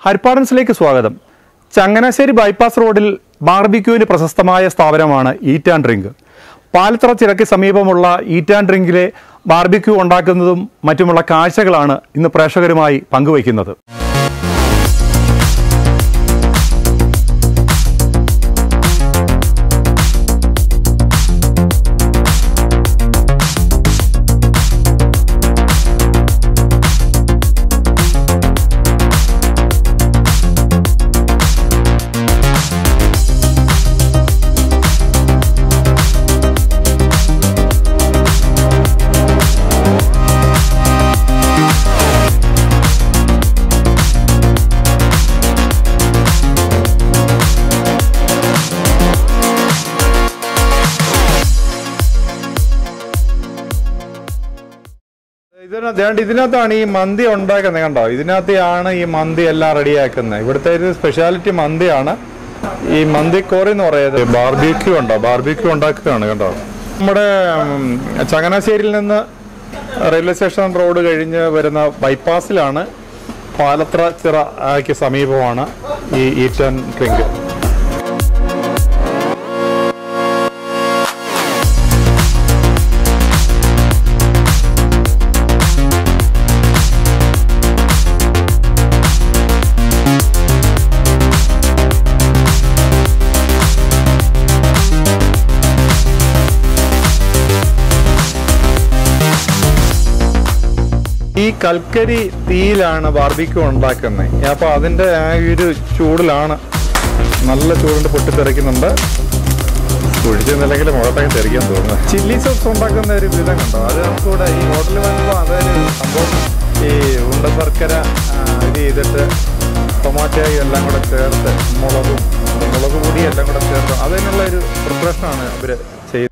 ഹരിപ്പാടൻസിലേക്ക് സ്വാഗതം ചങ്ങനാശ്ശേരി ബൈപ്പാസ് റോഡിൽ ബാർബിക്യൂവിന് പ്രശസ്തമായ സ്ഥാപനമാണ് ഈറ്റ് ആൻഡ് ഡ്രിങ്ക് പാലത്തറ ചിറയ്ക്ക് സമീപമുള്ള ഈറ്റ് ആൻഡ് ഡ്രിങ്കിലെ ബാർബിക്യൂ ഉണ്ടാക്കുന്നതും മറ്റുമുള്ള കാഴ്ചകളാണ് ഇന്ന് പ്രേക്ഷകരുമായി പങ്കുവയ്ക്കുന്നത് ഇതിന- ദേണ്ട ഇതിനകത്താണ് ഈ മന്തി ഉണ്ടാക്കുന്നത് കണ്ടോ ഇതിനകത്താണ് ഈ മന്തി എല്ലാം റെഡിയാക്കുന്നത് ഇവിടുത്തെ ഒരു സ്പെഷ്യാലിറ്റി മന്തിയാണ് ഈ മന്തിക്കോറി എന്ന് പറയുന്നത് ബാർബിക്യൂ ഉണ്ടോ ബാർബിക്യൂ ഉണ്ടാക്കുകയാണ് കണ്ടോ നമ്മുടെ ഉം, ചങ്ങനാശ്ശേരിയിൽ നിന്ന് റെയിൽവേ സ്റ്റേഷൻ റോഡ് കഴിഞ്ഞ് വരുന്ന ബൈപ്പാസിലാണ് പാലത്ര ചിറയ്ക്ക് സമീപമാണ് ഈ ഈറ്റ് ആൻഡ് ഡ്രിങ്ക് ഈ കൽക്കരി തീയിലാണ് ബാർബിക്യൂ ഉണ്ടാക്കുന്നത് അപ്പൊ അതിന്റെ ആ ഒരു ചൂടിലാണ് നല്ല ചൂടുണ്ട് പൊട്ടിത്തെറിക്കുന്നുണ്ട് കുഴിച്ച് നിന്നെങ്കിൽ മുഖത്തൊക്കെ തെറിക്കാൻ തോന്നുന്നു ചില്ലി സോസ് ഉണ്ടാക്കുന്ന ഒരു വിധം കണ്ടോ അത് നമുക്കിവിടെ ഈ ഹോട്ടലിൽ വരുമ്പോൾ അതൊരു സംഭവം ഈ ഉണ്ട ശർക്കര ആ, ഇത് ചെയ്തിട്ട് ടൊമാറ്റോയും എല്ലാം കൂടെ ചേർത്ത് മുളകും മുളക് പൊടി എല്ലാം കൂടെ ചേർത്ത് അതിനുള്ള ഒരു പ്രിപ്പറേഷനാണ് ഇവർ ചെയ്യുന്നത്